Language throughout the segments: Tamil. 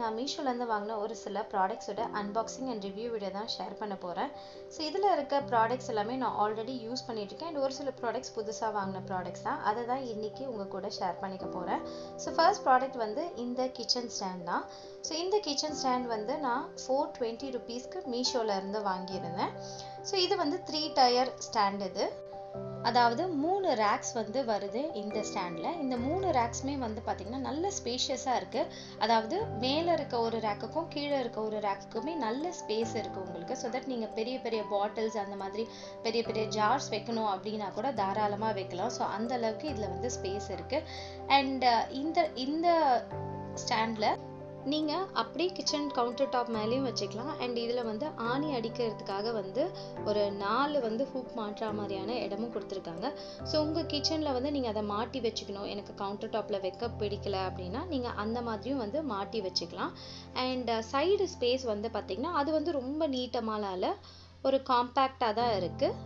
நான் மீஷோலேருந்து வாங்கின ஒரு சில ப்ராடக்ட்ஸோட அன்பாக்சிங் அண்ட் ரிவ்யூ வீடியோ தான் ஷேர் பண்ண போகிறேன் ஸோ இதில் இருக்க ப்ராடக்ட்ஸ் எல்லாமே நான் ஆல்ரெடி யூஸ் பண்ணிட்டு இருக்கேன் அண்ட் ஒரு சில ப்ராடக்ட்ஸ் புதுசாக வாங்கின ப்ராடக்ட்ஸ் தான் அதை தான் இன்றைக்கி உங்கள் கூட ஷேர் பண்ணிக்க போகிறேன் ஸோ ஃபர்ஸ்ட் ப்ராடக்ட் வந்து இந்த கிச்சன் ஸ்டாண்ட் தான் ஸோ இந்த கிச்சன் ஸ்டாண்ட் வந்து நான் ஃபோர் டுவெண்ட்டி ருபீஸ்க்கு மீஷோவில் இருந்து வாங்கியிருந்தேன் ஸோ இது வந்து த்ரீ டயர் ஸ்டாண்ட் இது அதாவது மூணு ரேக்ஸ் வந்து வருது இந்த ஸ்டாண்டில் இந்த மூணு ரேக்ஸுமே வந்து பார்த்திங்கன்னா நல்ல ஸ்பேஷியஸாக இருக்குது அதாவது மேலே இருக்க ஒரு ரேக்குக்கும் கீழே இருக்க ஒரு ரேக்குக்குமே நல்ல ஸ்பேஸ் இருக்குது உங்களுக்கு ஸோ தட் நீங்கள் பெரிய பெரிய பாட்டில்ஸ் அந்த மாதிரி பெரிய பெரிய ஜார்ஸ் வைக்கணும் அப்படின்னா கூட தாராளமாக வைக்கலாம் ஸோ அந்த அளவுக்கு இதில் வந்து ஸ்பேஸ் இருக்குது அண்ட் இந்த இந்த ஸ்டாண்டில் நீங்கள் அப்படியே கிச்சன் கவுண்டர் டாப் மேலேயும் வச்சுக்கலாம் அண்ட் இதில் வந்து ஆணி அடிக்கிறதுக்காக வந்து ஒரு நாலு வந்து ஹூக் மாட்டுற மாதிரியான இடமும் கொடுத்துருக்காங்க ஸோ உங்கள் கிச்சனில் வந்து நீங்கள் அதை மாட்டி வச்சுக்கணும் எனக்கு கவுண்டர் டாப்பில் வைக்க பிடிக்கல அப்படின்னா நீங்கள் அந்த மாதிரியும் வந்து மாட்டி வச்சுக்கலாம் அண்ட் சைடு ஸ்பேஸ் வந்து பார்த்திங்கன்னா அது வந்து ரொம்ப நீட்டமாலால ஒரு காம்பேக்டாக தான் இருக்குது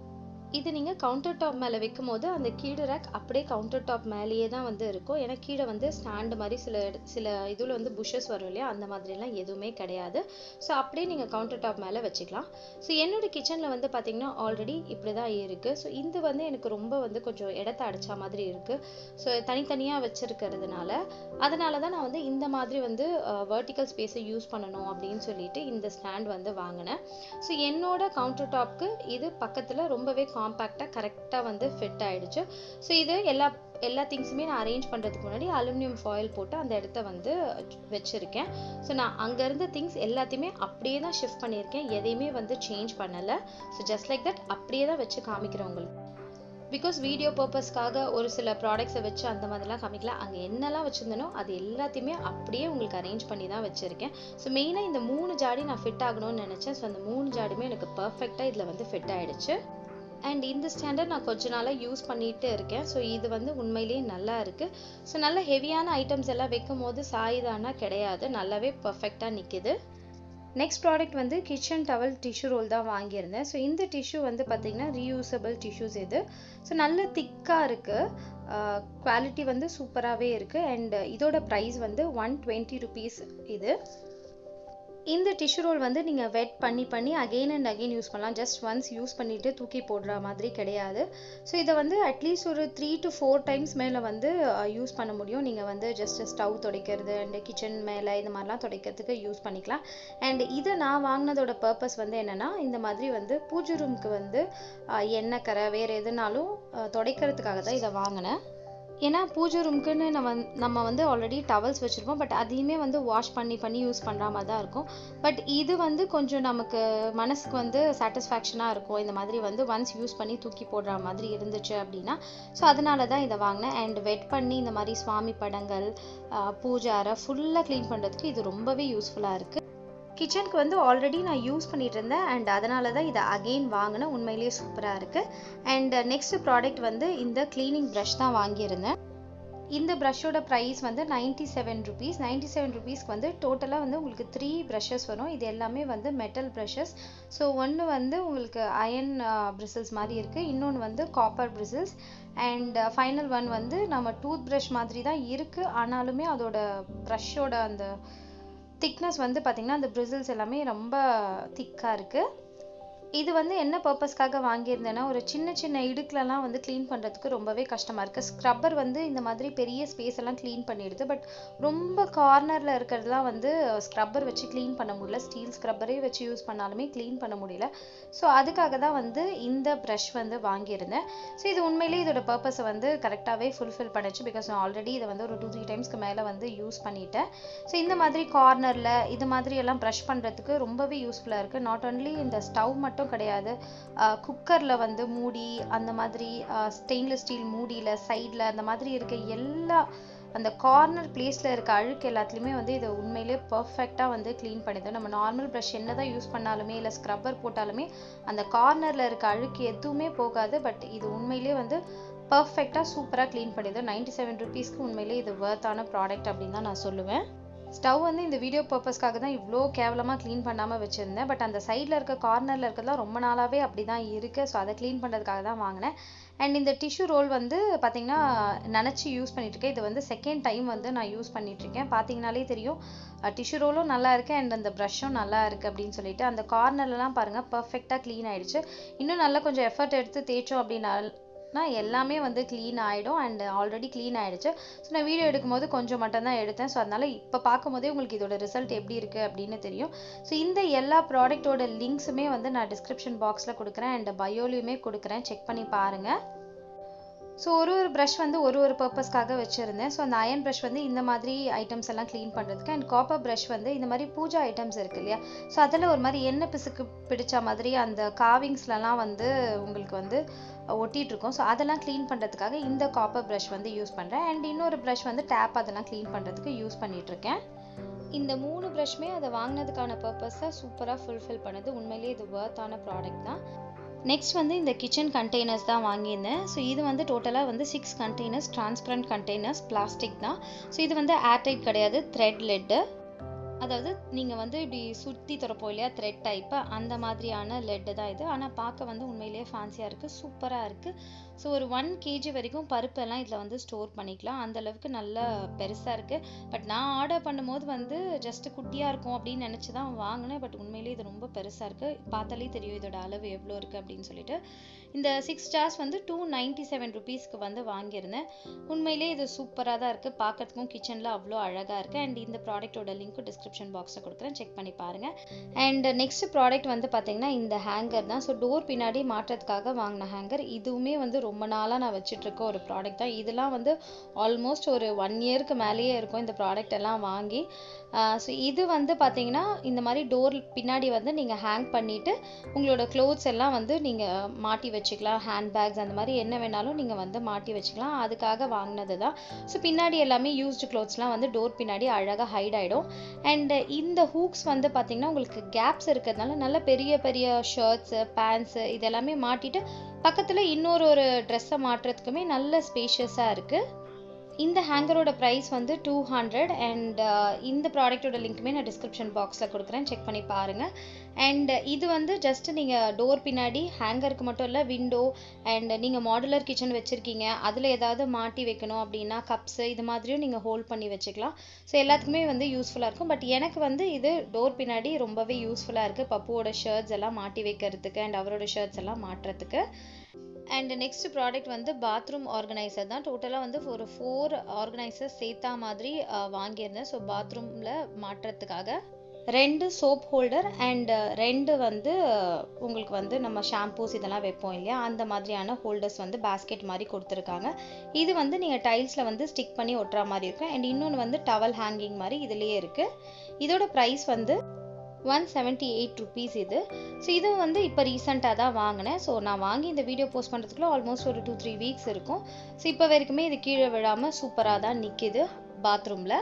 இது நீங்கள் கவுண்டர் டாப் மேலே வைக்கும் போது அந்த கீழே ரேக் அப்படியே கவுண்டர் டாப் மேலேயே தான் வந்து இருக்கும் ஏன்னா கீழே வந்து ஸ்டாண்டு மாதிரி சில சில இதில் வந்து புஷஸ் வரும் இல்லையா அந்த மாதிரிலாம் எதுவுமே கிடையாது ஸோ அப்படியே நீங்கள் கவுண்டர் டாப் மேலே வச்சுக்கலாம் ஸோ என்னோட கிச்சனில் வந்து பார்த்தீங்கன்னா ஆல்ரெடி இப்படி தான் இருக்குது ஸோ இது வந்து எனக்கு ரொம்ப வந்து கொஞ்சம் இடத்த அடிச்ச மாதிரி இருக்குது ஸோ தனித்தனியாக வச்சுருக்கிறதுனால அதனால தான் நான் வந்து இந்த மாதிரி வந்து வேர்ட்டிக்கல் ஸ்பேஸை யூஸ் பண்ணணும் அப்படின்னு சொல்லிட்டு இந்த ஸ்டாண்ட் வந்து வாங்கினேன் ஸோ என்னோட கவுண்டர் டாப்க்கு இது பக்கத்தில் ரொம்பவே காம்பேக்டாக கரெக்டாக வந்து ஃபிட் ஆயிடுச்சு ஸோ இது எல்லா எல்லா திங்ஸுமே நான் அரேஞ்ச் பண்ணுறதுக்கு முன்னாடி அலுமினியம் ஃபாயில் போட்டு அந்த இடத்த வந்து வச்சுருக்கேன் ஸோ நான் அங்கே இருந்த திங்ஸ் எல்லாத்தையுமே அப்படியே தான் ஷிஃப்ட் பண்ணியிருக்கேன் எதையுமே வந்து சேஞ்ச் பண்ணலை ஸோ ஜஸ்ட் லைக் தட் அப்படியே தான் வச்சு காமிக்கிறேன் உங்களுக்கு பிகாஸ் வீடியோ பர்பஸ்க்காக ஒரு சில ப்ராடக்ட்ஸை வச்சு அந்த மாதிரிலாம் காமிக்கல அங்கே என்னெல்லாம் வச்சுருந்தனோ அது எல்லாத்தையுமே அப்படியே உங்களுக்கு அரேஞ்ச் பண்ணி தான் வச்சுருக்கேன் ஸோ மெயினாக இந்த மூணு ஜாடி நான் ஃபிட் ஆகணும்னு நினச்சேன் ஸோ அந்த மூணு ஜாடியுமே எனக்கு பர்ஃபெக்டாக இதில் வந்து ஃபிட் ஆகிடுச்சு அண்ட் இந்த ஸ்டாண்டர்ட் நான் கொஞ்ச நாளாக யூஸ் பண்ணிகிட்டு இருக்கேன் ஸோ இது வந்து உண்மையிலேயே நல்லா இருக்குது ஸோ நல்ல ஹெவியான ஐட்டம்ஸ் எல்லாம் வைக்கும் போது சாயுதானா கிடையாது நல்லாவே பர்ஃபெக்டாக நிற்கிது நெக்ஸ்ட் ப்ராடக்ட் வந்து கிச்சன் டவல் டிஷ்யூ ரோல் தான் வாங்கியிருந்தேன் ஸோ இந்த டிஷ்யூ வந்து பார்த்திங்கன்னா ரீயூசபிள் டிஷ்யூஸ் இது ஸோ நல்ல திக்காக இருக்குது குவாலிட்டி வந்து சூப்பராகவே இருக்குது அண்ட் இதோட ப்ரைஸ் வந்து ஒன் டுவெண்ட்டி ருபீஸ் இது இந்த டிஷ்யூ ரோல் வந்து நீங்கள் வெட் பண்ணி பண்ணி அகெயின் அண்ட் அகெயின் யூஸ் பண்ணலாம் ஜஸ்ட் ஒன்ஸ் யூஸ் பண்ணிவிட்டு தூக்கி போடுற மாதிரி கிடையாது ஸோ இதை வந்து அட்லீஸ்ட் ஒரு த்ரீ டு ஃபோர் டைம்ஸ் மேலே வந்து யூஸ் பண்ண முடியும் நீங்கள் வந்து ஜஸ்ட் ஸ்டவ் துடைக்கிறது அண்ட் கிச்சன் மேலே இந்த மாதிரிலாம் துடைக்கிறதுக்கு யூஸ் பண்ணிக்கலாம் அண்ட் இதை நான் வாங்கினதோட பர்பஸ் வந்து என்னென்னா இந்த மாதிரி வந்து பூஜை ரூமுக்கு வந்து எண்ணெய் கரை வேறு எதுனாலும் துடைக்கிறதுக்காக தான் இதை வாங்கினேன் ஏன்னா பூஜை ரூம்க்குன்னு நம்ம நம்ம வந்து ஆல்ரெடி டவல்ஸ் வச்சுருப்போம் பட் அதையுமே வந்து வாஷ் பண்ணி பண்ணி யூஸ் பண்ணுற மாதிரி தான் இருக்கும் பட் இது வந்து கொஞ்சம் நமக்கு மனசுக்கு வந்து சாட்டிஸ்ஃபேக்ஷனாக இருக்கும் இந்த மாதிரி வந்து ஒன்ஸ் யூஸ் பண்ணி தூக்கி போடுற மாதிரி இருந்துச்சு அப்படின்னா ஸோ அதனால தான் இதை வாங்கினேன் அண்ட் வெட் பண்ணி இந்த மாதிரி சுவாமி படங்கள் பூஜை அறை ஃபுல்லாக க்ளீன் பண்ணுறதுக்கு இது ரொம்பவே யூஸ்ஃபுல்லாக இருக்குது கிச்சனுக்கு வந்து ஆல்ரெடி நான் யூஸ் பண்ணிட்டு இருந்தேன் அண்ட் அதனால தான் இதை அகெயின் வாங்கினேன் உண்மையிலேயே சூப்பராக இருக்குது அண்ட் நெக்ஸ்ட் ப்ராடக்ட் வந்து இந்த க்ளீனிங் ப்ரஷ் தான் வாங்கியிருந்தேன் இந்த ப்ரஷ்ஷோட ப்ரைஸ் வந்து ninety seven rupees ninety seven ருபீஸ்க்கு வந்து டோட்டலாக வந்து உங்களுக்கு த்ரீ ப்ரஷஸ் வரும் இது எல்லாமே வந்து மெட்டல் ப்ரஷஸ் ஸோ ஒன்று வந்து உங்களுக்கு அயன் பிரிசில்ஸ் மாதிரி இருக்குது இன்னொன்று வந்து copper bristles and final one வந்து நம்ம டூத் ப்ரஷ் மாதிரி தான் இருக்குது ஆனாலுமே அதோட ப்ரஷ்ஷோட அந்த திக்னஸ் வந்து பார்த்திங்கன்னா அந்த பிரிசில்ஸ் எல்லாமே ரொம்ப திக்காக இருக்குது இது வந்து என்ன பர்பஸ்க்காக வாங்கியிருந்தேன்னா ஒரு சின்ன சின்ன இடுக்குலலாம் வந்து க்ளீன் பண்ணுறதுக்கு ரொம்பவே கஷ்டமாக இருக்குது ஸ்க்ரப்பர் வந்து இந்த மாதிரி பெரிய ஸ்பேஸ் எல்லாம் க்ளீன் பண்ணிடுது பட் ரொம்ப கார்னரில் இருக்கிறதுலாம் வந்து ஸ்க்ரப்பர் வச்சு க்ளீன் பண்ண முடியல ஸ்டீல் ஸ்க்ரப்பரே வச்சு யூஸ் பண்ணாலுமே க்ளீன் பண்ண முடியல ஸோ அதுக்காக தான் வந்து இந்த ப்ரஷ் வந்து வாங்கியிருந்தேன் ஸோ இது உண்மையிலேயே இதோட பர்பஸை வந்து கரெக்டாகவே ஃபுல்ஃபில் பண்ணுச்சு பிகாஸ் நான் ஆல்ரெடி இதை வந்து ஒரு டூ த்ரீ டைம்ஸ்க்கு மேலே வந்து யூஸ் பண்ணிட்டேன் ஸோ இந்த மாதிரி கார்னரில் இது மாதிரி எல்லாம் ப்ரஷ் பண்ணுறதுக்கு ரொம்பவே யூஸ்ஃபுல்லாக இருக்குது நாட் ஒன்லி இந்த ஸ்டவ் மட்டும் மட்டும் கிடையாது குக்கரில் வந்து மூடி அந்த மாதிரி ஸ்டெயின்லெஸ் ஸ்டீல் மூடியில் சைடில் அந்த மாதிரி இருக்க எல்லா அந்த கார்னர் பிளேஸில் இருக்க அழுக்கு எல்லாத்துலேயுமே வந்து இதை உண்மையிலே பர்ஃபெக்டாக வந்து க்ளீன் பண்ணிது நம்ம நார்மல் ப்ரஷ் என்ன தான் யூஸ் பண்ணாலுமே இல்லை ஸ்க்ரப்பர் போட்டாலுமே அந்த கார்னரில் இருக்க அழுக்கு எதுவுமே போகாது பட் இது உண்மையிலே வந்து பர்ஃபெக்டாக சூப்பராக க்ளீன் பண்ணிது நைன்டி செவன் ருபீஸ்க்கு உண்மையிலே இது ஒர்த்தான ப்ராடக்ட் அப்படின்னு தான் நான் சொல்லுவேன் ஸ்டவ் வந்து இந்த வீடியோ பர்பஸ்க்காக தான் இவ்வளோ கேவலமாக க்ளீன் பண்ணாமல் வச்சுருந்தேன் பட் அந்த சைடில் இருக்க கார்னரில் இருக்கிறதுலாம் ரொம்ப நாளாகவே அப்படி தான் இருக்குது ஸோ அதை க்ளீன் பண்ணுறதுக்காக தான் வாங்கினேன் அண்ட் இந்த டிஷ்யூ ரோல் வந்து பார்த்தீங்கன்னா நினச்சி யூஸ் பண்ணிகிட்ருக்கேன் இது வந்து செகண்ட் டைம் வந்து நான் யூஸ் பண்ணிகிட்ருக்கேன் பார்த்தீங்கனாலே தெரியும் டிஷ்யூ ரோலும் நல்லா இருக்குது அண்ட் அந்த ப்ரஷ்ஷும் நல்லா இருக்குது அப்படின்னு சொல்லிட்டு அந்த கார்னர்லலாம் பாருங்கள் பர்ஃபெக்டாக க்ளீன் ஆயிடுச்சு இன்னும் நல்லா கொஞ்சம் எஃபர்ட் எடுத்து தேய்ச்சோம் அப்படின்னா நான் எல்லாமே வந்து க்ளீன் ஆகிடும் அண்ட் ஆல்ரெடி க்ளீன் ஆகிடுச்சு ஸோ நான் வீடியோ எடுக்கும்போது கொஞ்சம் மட்டும் தான் எடுத்தேன் ஸோ அதனால் இப்போ பார்க்கும்போதே உங்களுக்கு இதோட ரிசல்ட் எப்படி இருக்குது அப்படின்னு தெரியும் ஸோ இந்த எல்லா ப்ராடக்ட்டோட லிங்க்ஸுமே வந்து நான் டிஸ்கிரிப்ஷன் பாக்ஸில் கொடுக்குறேன் அண்ட் பயோலையுமே கொடுக்குறேன் செக் பண்ணி பாருங்கள் ஸோ ஒரு ஒரு ப்ரஷ் வந்து ஒரு ஒரு பர்பஸ்க்காக வச்சுருந்தேன் ஸோ அந்த அயன் ப்ரஷ் வந்து இந்த மாதிரி ஐட்டம்ஸ் எல்லாம் க்ளீன் பண்ணுறதுக்கு அண்ட் காப்பர் ப்ரஷ் வந்து இந்த மாதிரி பூஜா ஐட்டம்ஸ் இருக்கு இல்லையா ஸோ அதில் ஒரு மாதிரி எண்ணெய் பிசுக்கு பிடிச்ச மாதிரி அந்த காவிங்ஸ்லலாம் வந்து உங்களுக்கு வந்து ஒட்டிட்டு இருக்கும் ஸோ அதெல்லாம் க்ளீன் பண்ணுறதுக்காக இந்த காப்பர் ப்ரஷ் வந்து யூஸ் பண்ணுறேன் அண்ட் இன்னொரு ப்ரஷ் வந்து டேப் அதெல்லாம் க்ளீன் பண்ணுறதுக்கு யூஸ் பண்ணிட்டு இருக்கேன் இந்த மூணு ப்ரஷ்மே அதை வாங்கினதுக்கான பர்பஸை சூப்பராக ஃபுல்ஃபில் பண்ணுது உண்மையிலேயே இது ஒர்த்தான ப்ராடக்ட் தான் நெக்ஸ்ட் வந்து இந்த கிச்சன் கண்டெய்னர்ஸ் தான் வாங்கியிருந்தேன் ஸோ இது வந்து டோட்டலாக வந்து six containers transparent containers plastic தான் ஸோ இது வந்து ஏர்டைட் கிடையாது த்ரெட் லெட்டு அதாவது நீங்கள் வந்து இப்படி சுற்றி திறப்போம் இல்லையா த்ரெட் டைப்பு அந்த மாதிரியான லெட்டு தான் இது ஆனால் பார்க்க வந்து உண்மையிலேயே ஃபேன்சியாக இருக்குது சூப்பராக இருக்குது ஸோ ஒரு ஒன் கேஜி வரைக்கும் பருப்பெல்லாம் இதில் வந்து ஸ்டோர் பண்ணிக்கலாம் அந்த அளவுக்கு நல்லா பெருசாக இருக்குது பட் நான் ஆர்டர் பண்ணும்போது வந்து ஜஸ்ட் குட்டியாக இருக்கும் அப்படின்னு நினச்சி தான் வாங்கினேன் பட் உண்மையிலேயே இது ரொம்ப பெருசாக இருக்குது பார்த்தாலே தெரியும் இதோட அளவு எவ்வளோ இருக்குது அப்படின்னு சொல்லிட்டு இந்த சிக்ஸ் ஸ்டார்ஸ் வந்து டூ நைன்டி செவன் ருபீஸ்க்கு வந்து வாங்கியிருந்தேன் உண்மையிலேயே இது சூப்பராக தான் இருக்குது பார்க்கறதுக்கும் கிச்சனில் அவ்வளோ அழகாக இருக்குது அண்ட் இந்த ப்ராடக்ட்டோட லிங்க்கும் டிஸ்கிரிப்ஷன் பாக்ஸில் கொடுக்குறேன் செக் பண்ணி பாருங்கள் அண்ட் நெக்ஸ்ட் ப்ராடக்ட் வந்து பார்த்தீங்கன்னா இந்த ஹேங்கர் தான் ஸோ டோர் பின்னாடி மாட்டுறதுக்காக வாங்கின ஹேங்கர் இதுவுமே வந்து ரொம்ப நாளாக நான் வச்சுட்டு இருக்க ஒரு ப்ராடக்ட் தான் இதெல்லாம் வந்து ஆல்மோஸ்ட் ஒரு ஒன் இயருக்கு மேலேயே இருக்கும் இந்த ப்ராடக்ட் எல்லாம் வாங்கி ஸோ இது வந்து பார்த்தீங்கன்னா இந்த மாதிரி டோர் பின்னாடி வந்து நீங்கள் ஹேங் பண்ணிவிட்டு உங்களோட க்ளோத்ஸ் எல்லாம் வந்து நீங்கள் மாட்டி வச்சுக்கலாம் ஹேண்ட் பேக்ஸ் அந்த மாதிரி என்ன வேணாலும் நீங்கள் வந்து மாட்டி வச்சுக்கலாம் அதுக்காக வாங்கினது தான் ஸோ பின்னாடி எல்லாமே யூஸ்டு க்ளோத்ஸ்லாம் வந்து டோர் பின்னாடி அழகாக ஹைட் ஆகிடும் அண்ட் இந்த ஹூக்ஸ் வந்து பார்த்தீங்கன்னா உங்களுக்கு கேப்ஸ் இருக்கிறதுனால நல்ல பெரிய பெரிய ஷர்ட்ஸு பேண்ட்ஸு இதெல்லாமே மாட்டிட்டு பக்கத்தில் இன்னொரு ஒரு ட்ரெஸ்ஸை மாட்டுறதுக்குமே நல்ல ஸ்பேஷியஸாக இருக்குது இந்த ஹேங்கரோட ப்ரைஸ் வந்து டூ ஹண்ட்ரட் அண்ட் இந்த ப்ராடக்ட்டோட லிங்க்குமே நான் டிஸ்கிரிப்ஷன் பாக்ஸில் கொடுக்குறேன் செக் பண்ணி பாருங்கள் அண்ட் இது வந்து ஜஸ்ட் நீங்கள் டோர் பின்னாடி ஹேங்கருக்கு மட்டும் இல்லை விண்டோ அண்ட் நீங்கள் மாடுலர் கிச்சன் வச்சுருக்கீங்க அதில் ஏதாவது மாட்டி வைக்கணும் அப்படின்னா கப்ஸு இது மாதிரியும் நீங்கள் ஹோல்ட் பண்ணி வச்சுக்கலாம் ஸோ எல்லாத்துக்குமே வந்து யூஸ்ஃபுல்லாக இருக்கும் பட் எனக்கு வந்து இது டோர் பின்னாடி ரொம்பவே யூஸ்ஃபுல்லாக இருக்குது பப்புவோட ஷர்ட்ஸ் எல்லாம் மாட்டி வைக்கிறதுக்கு அண்ட் அவரோட ஷர்ட்ஸ் எல்லாம் மாட்டுறதுக்கு அண்ட் நெக்ஸ்ட் ப்ராடக்ட் வந்து பாத்ரூம் ஆர்கனைசர் தான் டோட்டலாக வந்து ஒரு ஃபோர் ஆர்கனைசர் சேர்த்தா மாதிரி வாங்கியிருந்தேன் ஸோ பாத்ரூமில் மாட்டுறதுக்காக ரெண்டு சோப் ஹோல்டர் அண்ட் ரெண்டு வந்து உங்களுக்கு வந்து நம்ம ஷாம்பூஸ் இதெல்லாம் வைப்போம் இல்லையா அந்த மாதிரியான ஹோல்டர்ஸ் வந்து பேஸ்கெட் மாதிரி கொடுத்துருக்காங்க இது வந்து நீங்கள் டைல்ஸில் வந்து ஸ்டிக் பண்ணி ஒட்டுற மாதிரி இருக்கும் அண்ட் இன்னொன்று வந்து டவல் ஹேங்கிங் மாதிரி இதுலேயே இருக்குது இதோட ப்ரைஸ் வந்து ஒன் செவன்ட்டி எயிட் ருபீஸ் இது ஸோ இது வந்து இப்போ ரீசெண்டாக தான் வாங்கினேன் ஸோ நான் வாங்கி இந்த வீடியோ போஸ்ட் பண்ணுறதுக்குள்ள ஆல்மோஸ்ட் ஒரு டூ த்ரீ வீக்ஸ் இருக்கும் ஸோ இப்போ வரைக்குமே இது கீழே விழாமல் சூப்பராக தான் நிற்கிது பாத்ரூமில்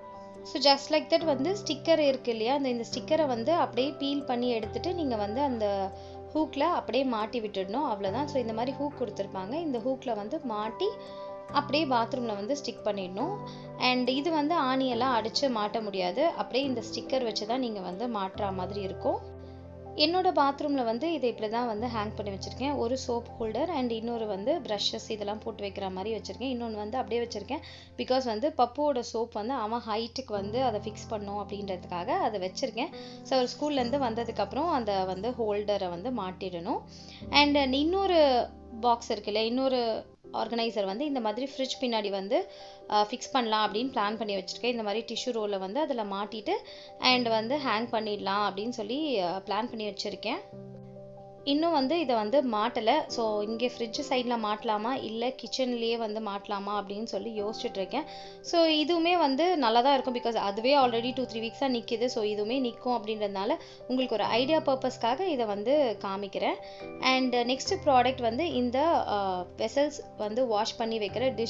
ஸோ ஜஸ்ட் லைக் தட் வந்து ஸ்டிக்கர் இருக்கு இல்லையா அந்த இந்த ஸ்டிக்கரை வந்து அப்படியே பீல் பண்ணி எடுத்துட்டு நீங்கள் வந்து அந்த ஹூக்கில் அப்படியே மாட்டி விட்டுடணும் அவ்வளோதான் ஸோ இந்த மாதிரி ஹூக் கொடுத்துருப்பாங்க இந்த ஹூக்கில் வந்து மாட்டி அப்படியே பாத்ரூமில் வந்து ஸ்டிக் பண்ணிடணும் அண்ட் இது வந்து ஆணியெல்லாம் அடித்து மாட்ட முடியாது அப்படியே இந்த ஸ்டிக்கர் வச்சு தான் நீங்கள் வந்து மாட்டுற மாதிரி இருக்கும் என்னோட பாத்ரூமில் வந்து இதை இப்படி தான் வந்து ஹேங் பண்ணி வச்சுருக்கேன் ஒரு சோப் ஹோல்டர் அண்ட் இன்னொரு வந்து ப்ரஷஸ் இதெல்லாம் போட்டு வைக்கிற மாதிரி வச்சுருக்கேன் இன்னொன்று வந்து அப்படியே வச்சுருக்கேன் பிகாஸ் வந்து பப்புவோட சோப் வந்து அவன் ஹைட்டுக்கு வந்து அதை ஃபிக்ஸ் பண்ணும் அப்படின்றதுக்காக அதை வச்சுருக்கேன் ஸோ அவர் ஸ்கூல்லேருந்து வந்ததுக்கப்புறம் அந்த வந்து ஹோல்டரை வந்து மாட்டிடணும் அண்ட் இன்னொரு பாக்ஸ் இருக்குல்ல இன்னொரு ஆர்கனைசர் வந்து இந்த மாதிரி ஃப்ரிட்ஜ் பின்னாடி வந்து ஃபிக்ஸ் பண்ணலாம் அப்படின்னு பிளான் பண்ணி வச்சுருக்கேன் இந்த மாதிரி டிஷ்யூ ரோலை வந்து அதில் மாட்டிட்டு அண்ட் வந்து ஹேங் பண்ணிடலாம் அப்படின்னு சொல்லி பிளான் பண்ணி வச்சுருக்கேன் இன்னும் வந்து இதை வந்து மாட்டலை ஸோ இங்கே ஃப்ரிட்ஜ் சைடில் மாட்டலாமா இல்லை கிச்சன்லேயே வந்து மாட்டலாமா அப்படின்னு சொல்லி யோசிச்சுட்டு இருக்கேன் ஸோ இதுவுமே வந்து நல்லா தான் இருக்கும் பிகாஸ் அதுவே ஆல்ரெடி டூ த்ரீ வீக்ஸாக நிற்கிது ஸோ இதுவுமே நிற்கும் அப்படின்றதுனால உங்களுக்கு ஒரு ஐடியா பர்பஸ்க்காக இதை வந்து காமிக்கிறேன் அண்ட் நெக்ஸ்ட் ப்ராடக்ட் வந்து இந்த வெசல்ஸ் வந்து வாஷ் பண்ணி வைக்கிற டிஷ்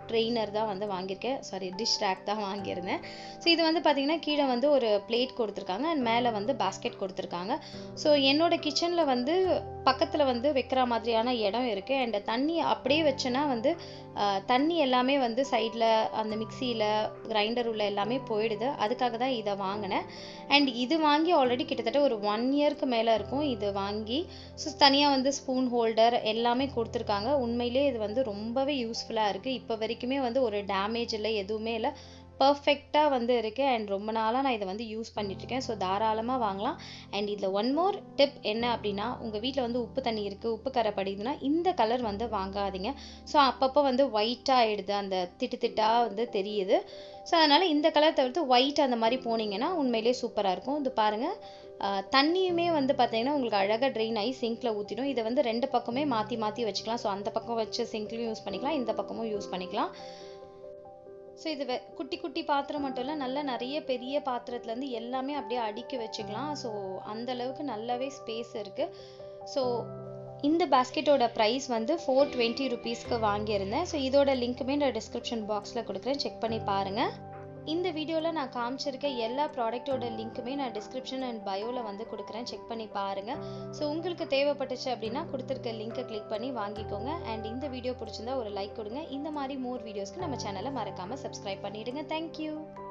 ட்ரெயினர் தான் வந்து வாங்கியிருக்கேன் சாரி டிஷ் ரேக் தான் வாங்கியிருந்தேன் ஸோ இது வந்து பார்த்தீங்கன்னா கீழே வந்து ஒரு பிளேட் கொடுத்துருக்காங்க அண்ட் மேலே வந்து பாஸ்கெட் கொடுத்துருக்காங்க ஸோ என்னோட கிச்சனில் வந்து பக்கத்தில் வந்து வைக்கிற மாதிரியான இடம் இருக்குது அண்ட் தண்ணி அப்படியே வச்சேன்னா வந்து ஆஹ், தண்ணி எல்லாமே வந்து சைடில் அந்த மிக்சியில் கிரைண்டர் உள்ள எல்லாமே போயிடுது அதுக்காக தான் இதை வாங்கினேன் அண்ட் இது வாங்கி ஆல்ரெடி கிட்டத்தட்ட ஒரு ஒன் இயர்க்கு மேலே இருக்கும் இது வாங்கி ஸோ தனியாக வந்து ஸ்பூன் ஹோல்டர் எல்லாமே கொடுத்துருக்காங்க உண்மையிலே இது வந்து ரொம்பவே யூஸ்ஃபுல்லாக இருக்குது இப்போ வரைக்குமே வந்து ஒரு டேமேஜ் இல்லை எதுவுமே இல்லை பர்ஃபெக்டாக வந்து இருக்குது அண்ட் ரொம்ப நாளாக நான் இதை வந்து யூஸ் பண்ணிட்டுருக்கேன் ஸோ தாராளமாக வாங்கலாம் அண்ட் இதில் ஒன் மோர் டிப் என்ன அப்படின்னா உங்கள் வீட்டில் வந்து உப்பு தண்ணி இருக்குது உப்பு கரை படிக்குதுன்னா இந்த கலர் வந்து வாங்காதீங்க ஸோ அப்பப்போ வந்து ஒயிட்டாக ஆயிடுது அந்த திட்டு திட்டாக வந்து தெரியுது ஸோ அதனால் இந்த கலர் தவிர்த்து ஒயிட் அந்த மாதிரி போனீங்கன்னா உண்மையிலேயே சூப்பராக இருக்கும் இது பாருங்கள் ஆஹ் தண்ணியுமே வந்து பார்த்தீங்கன்னா உங்களுக்கு அழகாக ட்ரெயின் ஆகி சிங்க்கில் ஊற்றிடும் இதை வந்து ரெண்டு பக்கமே மாற்றி மாற்றி வச்சுக்கலாம் ஸோ அந்த பக்கம் வச்சு சிங்க்லையும் யூஸ் பண்ணிக்கலாம் இந்த பக்கமும் யூஸ் பண்ணிக்கலாம் ஸோ இது வெ- குட்டி குட்டி பாத்திரம் மட்டும் இல்லை நல்ல நிறைய பெரிய பாத்திரத்துலேருந்து எல்லாமே அப்படியே அடுக்கி வச்சுக்கலாம் ஸோ அந்த அளவுக்கு நல்லாவே ஸ்பேஸ் இருக்குது ஸோ இந்த பாஸ்கெட்டோட ப்ரைஸ் வந்து ஃபோர் டுவெண்ட்டி ருபீஸ்க்கு வாங்கியிருந்தேன் ஸோ இதோட லிங்க்குமே நான் டிஸ்கிரிப்ஷன் பாக்ஸில் கொடுக்குறேன் செக் பண்ணி பாருங்கள் இந்த வீடியோவில் நான் காமிச்சிருக்க எல்லா ப்ராடக்ட்டோட லிங்க்குமே நான் டிஸ்கிரிப்ஷன் அண்ட் பயோவில் வந்து கொடுக்குறேன் செக் பண்ணி பாருங்கள் ஸோ உங்களுக்கு தேவைப்பட்டுச்சு அப்படின்னா கொடுத்துருக்க லிங்க்கை கிளிக் பண்ணி வாங்கிக்கோங்க அண்ட் இந்த வீடியோ பிடிச்சிருந்தா ஒரு லைக் கொடுங்க இந்த மாதிரி மோர் வீடியோஸ்க்கு நம்ம சேனலை மறக்காமல் சப்ஸ்கிரைப் பண்ணிடுங்க தேங்க்யூ